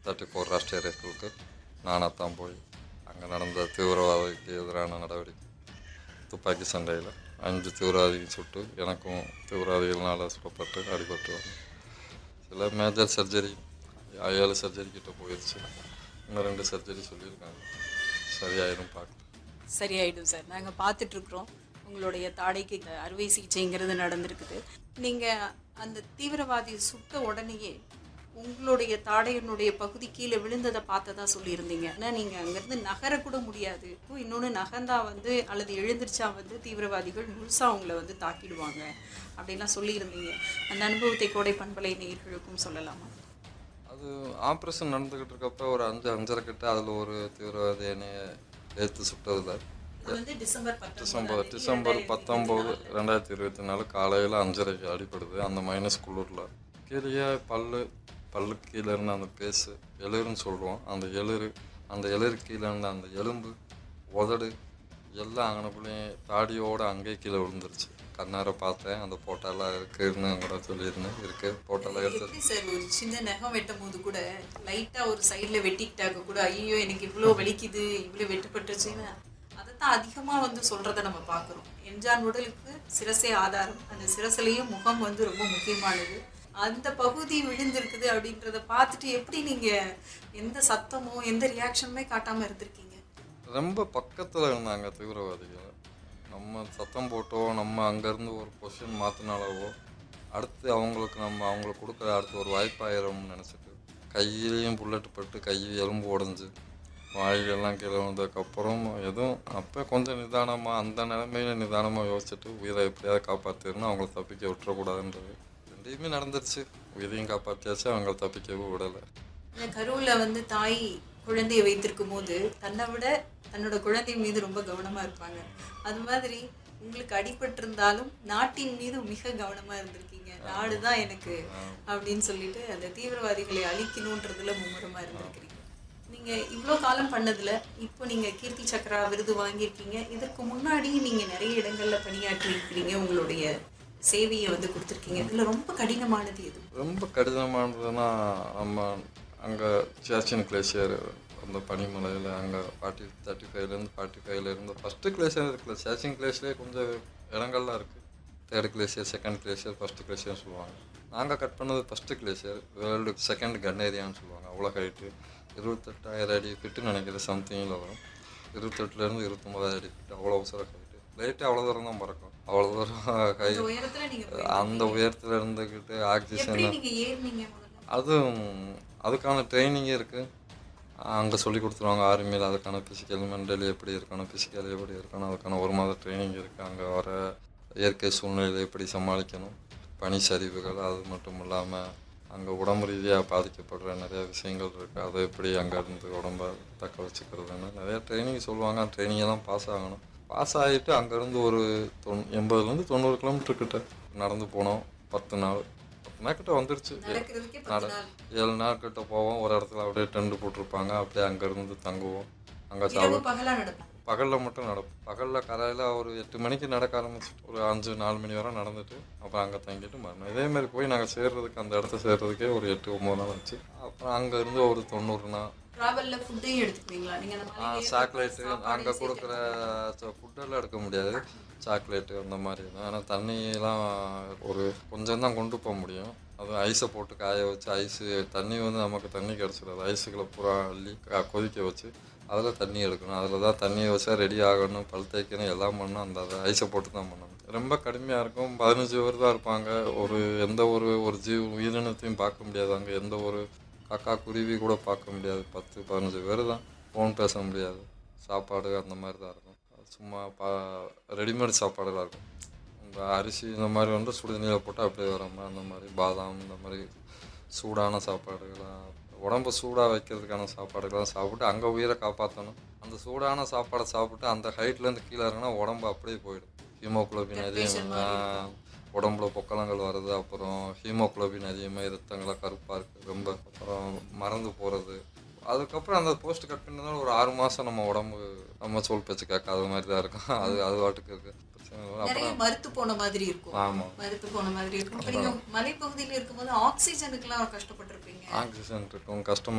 Thirty four Rashtriya ரைஃபிளுக்கு நானாக தான் போய் அங்கே நடந்த தீவிரவாதிக்கு எதிரான நடவடிக்கை துப்பாக்கி சண்டையில் அஞ்சு தீவிரவாதிகள் சுட்டு எனக்கும் தீவிரவாதிகள்னால சுடப்பட்டு அடிபட்டு வந்தேன் சில மேஜர் சர்ஜரி ஏழு சர்ஜரி கிட்ட போயிடுச்சு இன்னும் ரெண்டு சர்ஜரி சொல்லியிருக்காங்க சரியாயிரும் பார்க்கலாம் சரியாயிடும் சார் நாங்கள் பார்த்துட்ருக்குறோம் உங்களுடைய தாடைக்கு அறுவை சிகிச்சைங்கிறது நடந்திருக்குது நீங்கள் அந்த தீவிரவாதி சுட்ட உடனேயே உங்களுடைய தாடையினுடைய பகுதி கீழே விழுந்ததை பார்த்ததா சொல்லியிருந்தீங்க ஏன்னா நீங்கள் அங்கேருந்து நகரக்கூட முடியாது இன்னொன்று நகர்ந்தா வந்து அல்லது எழுந்திருச்சா வந்து தீவிரவாதிகள் முழுசாக அவங்கள வந்து தாக்கிடுவாங்க அப்படின்லாம் சொல்லியிருந்தீங்க அந்த அனுபவத்தை கோடை பண்பலை நேயர்களுக்கும் சொல்லலாமா அது ஆப்ரேஷன் நடந்துக்கிட்டு இருக்கப்ப ஒரு அஞ்சு அஞ்சரை கிட்ட அதில் ஒரு தீவிரவாதி என்னைய ஏற்று சுட்டதில் அது வந்து டிசம்பர் டிசம்பர் டிசம்பர் பத்தொம்போது ரெண்டாயிரத்தி இருபத்தி நாலு காலையில் அஞ்சரைக்கு அடிப்படுது அந்த மைனஸ் குளிரில் கீழே பல்லு பல்லுக்கு கீழே இருந்த அந்த பேஸு எளிருன்னு சொல்லுவோம் அந்த எளிரு அந்த எளிரு கீழே இருந்த அந்த எலும்பு உதடு எல்லாம் அங்கனக்குள்ளேயும் தாடியோடு அங்கேயே கீழே விழுந்துருச்சு கண்ணார பார்த்தேன் அந்த போட்டாலாம் இருக்குன்னு கூட சொல்லியிருந்தேன் இருக்கு போட்டாலாம் எடுத்து எப்படி சார் ஒரு சின்ன நகம் வெட்டும் போது கூட லைட்டா ஒரு சைடுல வெட்டிக்கிட்டாக்க கூட ஐயோ எனக்கு இவ்வளோ வலிக்குது இவ்வளோ வெட்டுப்பட்டுச்சுன்னு அதைத்தான் அதிகமா வந்து சொல்றத நம்ம பார்க்குறோம் என்ஜான் உடலுக்கு சிரசே ஆதாரம் அந்த சிரசுலையும் முகம் வந்து ரொம்ப முக்கியமானது அந்த பகுதி விழுந்திருக்குது அப்படின்றத பார்த்துட்டு எப்படி நீங்க எந்த சத்தமோ எந்த ரியாக்ஷனுமே காட்டாம இருந்திருக்கீங்க ரொம்ப பக்கத்தில் இருந்தாங்க தீவிரவாதிகள் நம்ம சத்தம் போட்டோ நம்ம அங்கேருந்து ஒரு பொசிஷன் மாற்றினாலவோ அடுத்து அவங்களுக்கு நம்ம அவங்களுக்கு கொடுக்குற அடுத்து ஒரு வாய்ப்பாயிரம்னு நினச்சிட்டு கையிலையும் புல்லட் பட்டு கை எலும்பு உடஞ்சி வாயிலெல்லாம் கீழே வந்ததுக்கப்புறம் எதுவும் அப்போ கொஞ்சம் நிதானமாக அந்த நிலைமையில நிதானமாக யோசிச்சுட்டு உயிரை எப்படியாவது காப்பாற்றிடணும் அவங்கள தப்பிக்க விட்டுறக்கூடாதுன்றது ரெண்டையுமே நடந்துருச்சு உயிரையும் காப்பாற்றியாச்சு அவங்கள தப்பிக்கவும் விடலை இந்த கருவில் வந்து தாய் குழந்தையை வைத்திருக்கும் போது தன்னை விட தன்னோட குழந்தை மீது ரொம்ப கவனமா இருப்பாங்க அது மாதிரி உங்களுக்கு அடிபட்டிருந்தாலும் நாட்டின் மீது மிக கவனமா இருந்திருக்கீங்க நாடு தான் எனக்கு அப்படின்னு சொல்லிட்டு அந்த தீவிரவாதிகளை அழிக்கணுன்றதுல மும்முரமா இருந்திருக்கிறீங்க நீங்க இவ்வளோ காலம் பண்ணதுல இப்போ நீங்க கீர்த்தி சக்ரா விருது வாங்கியிருக்கீங்க இதற்கு முன்னாடி நீங்க நிறைய இடங்கள்ல பணியாற்றி இருக்கிறீங்க உங்களுடைய சேவையை வந்து கொடுத்துருக்கீங்க இதுல ரொம்ப கடினமானது எது ரொம்ப கடினமானதுன்னா நம்ம அங்கே சேச்சன் கிளேசியர் அந்த பனிமலையில் அங்கே ஃபார்ட்டி தேர்ட்டி ஃபைவ்லேருந்து ஃபார்ட்டி ஃபைவ்லேருந்து ஃபஸ்ட்டு கிளேசியர் இருக்குல்ல சேச்சின் கிளேஸ்லேயே கொஞ்சம் இடங்கள்லாம் இருக்குது third glacier second glacier first கிளேசியர்னு சொல்லுவாங்க நாங்கள் கட் பண்ணது ஃபஸ்ட்டு கிளேசியர் வேர்ல்டு செகண்ட் கன் ஏரியான்னு சொல்லுவாங்க அவ்வளோ ஹைட்டு இருபத்தெட்டாயிரம் அடி ஃபிட்டு நினைக்கிறேன் சம்திங்கில் வரும் இருபத்தெட்டுலேருந்து இருபத்தொம்பதாயிரம் அடி ஃபிட்டு அவ்வளோ அவசரம் ஹைட்டு லைட்டு அவ்வளோ தூரம் தான் பறக்கும் அவ்வளோ தூரம் ஹை இந்த உயரத்துல நீங்க போய் அந்த உயரத்தில் இருந்துக்கிட்டு ஆக்சிஜன் எப்படி நீங்க ஏறுனீங்க முதல்ல அதுவும் அதுக்கான ட்ரைனிங்கே இருக்குது அங்கே சொல்லி கொடுத்துருவாங்க ஆர்மியில் அதுக்கான ஃபிசிக்கல் மென்டலி எப்படி இருக்கணும் ஃபிசிக்கல் எப்படி இருக்கணும் அதுக்கான ஒரு மாத ட்ரைனிங் இருக்குது அங்கே வர இயற்கை சூழ்நிலையை எப்படி சமாளிக்கணும் பனி சரிவுகள் அது மட்டும் இல்லாமல் அங்கே உடம்பு ரீதியாக பாதிக்கப்படுற நிறைய விஷயங்கள் இருக்குது அதை எப்படி அங்கேருந்து உடம்ப தக்க வச்சுக்கிறதுன்னு நிறைய ட்ரைனிங் சொல்லுவாங்க அந்த ட்ரைனிங்கெல்லாம் பாஸ் ஆகணும் பாஸ் ஆகிட்டு அங்கேருந்து ஒரு தொண் எண்பதுலேருந்து தொண்ணூறு கிலோமீட்டர் கிட்ட நடந்து போனோம் பத்து நாள் பத்து நாள் கிட்ட வந்துடுச்சு நடக்கிறதுக்கே நட பத்து நாள் ஏழு நாள் கிட்ட போவோம் ஒரு இடத்துல அப்படியே டென்ட் போட்டிருப்பாங்க அப்படியே அங்கேருந்து தங்குவோம் அங்கே இரவு சாப்பிட பகலா நடக்கும் பகலில் மட்டும் நடப்போம் பகலில் கரையில் ஒரு எட்டு மணிக்கு நடக்க ஆரம்பிச்சுட்டு ஒரு அஞ்சு நாலு மணி வரை நடந்துட்டு அப்புறம் அங்கே தங்கிட்டு மறுநாள் இதே மாதிரி போய் நாங்கள் சேர்றதுக்கு அந்த இடத்த சேர்றதுக்கே ஒரு எட்டு ஒம்பது நாள் ஆச்சு அப்புறம் அங்கே இருந்து ஒரு தொண்ணூறு நாள் டிராவல்ல ஃபுட்டையும் எடுத்துக்குவீங்களா நீங்க அந்த மலையிலேயே சாக்லேட்டு சாப்பாடு அங்கே சேர்த்து கொடுக்குற ஃபுட்டெல்லாம் எடுக்க முடியாது சாக்லேட்டு அந்த மாதிரி தான் ஆனால் தண்ணியெல்லாம் ஒரு கொஞ்சம் தான் கொண்டு போக முடியும் அது ஐஸை போட்டு காய வச்சு ஐஸு தண்ணி வந்து நமக்கு தண்ணி கிடச்சிடாது ஐஸுகளை பூரா அள்ளி க- கொதிக்க வச்சு அதில் தண்ணி எடுக்கணும் அதில் தான் தண்ணியை வச்சா ரெடி ஆகணும் பல் தேய்க்கணும் எல்லாம் பண்ணணும் அந்த அதை ஐஸை போட்டு தான் பண்ணணும் ரொம்ப கடுமையாக இருக்கும் பதினஞ்சு பேர் தான் இருப்பாங்க ஒரு எந்த ஒரு ஒரு ஜீவ உயிரினத்தையும் பார்க்க முடியாது அங்கே எந்த ஒரு காக்கா குருவி கூட பார்க்க முடியாது பத்து பதினஞ்சு பேர் தான் ஃபோன் பேச முடியாது சாப்பாடு அந்த மாதிரி தான் இருக்கும் சும்மா பா ரெடிமேட் சாப்பாடுலாம் இருக்கும் இந்த அரிசி இந்த மாதிரி வந்து சுடுதண்ணியில் போட்டு அப்படியே வர மாதிரி அந்த மாதிரி பாதாம் இந்த மாதிரி சூடான சாப்பாடுகளாக உடம்பு சூடாக வைக்கிறதுக்கான சாப்பாடுகள்லாம் சாப்பிட்டு அங்கே உயிரை காப்பாற்றணும் அந்த சூடான சாப்பாடை சாப்பிட்டு அந்த ஹைட்லேருந்து கீழே இறங்கினா உடம்பு அப்படியே போயிடும் ஹீமோகுளோபின் அதிகம் உடம்புல பொக்கலங்கள் வருது அப்புறம் ஹீமோகுளோபின் அதிகமாக ரத்தங்களாக கருப்பாக இருக்குது ரொம்ப அப்புறம் மறந்து போகிறது அதுக்கப்புறம் அந்த போஸ்ட் கட் பண்ணதால ஒரு ஆறு மாதம் நம்ம உடம்பு நம்ம சொல் பேச்சு கேட்காத மாதிரி தான் இருக்கும் அது அது வாட்டுக்கு இருக்குது பிரச்சனை இல்லை. நிறைய அப்புறம் மறுத்து போன மாதிரி இருக்கும் ஆமாம் மறுத்து போன மாதிரி இருக்கும் இப்ப நீங்க மலைப்பகுதியில இருக்கும்போது ஆக்சிஜனுக்குலாம் கஷ்டப்பட்டிருப்பீங்க ஆக்சிஜன் இருக்கும் கஷ்டமாக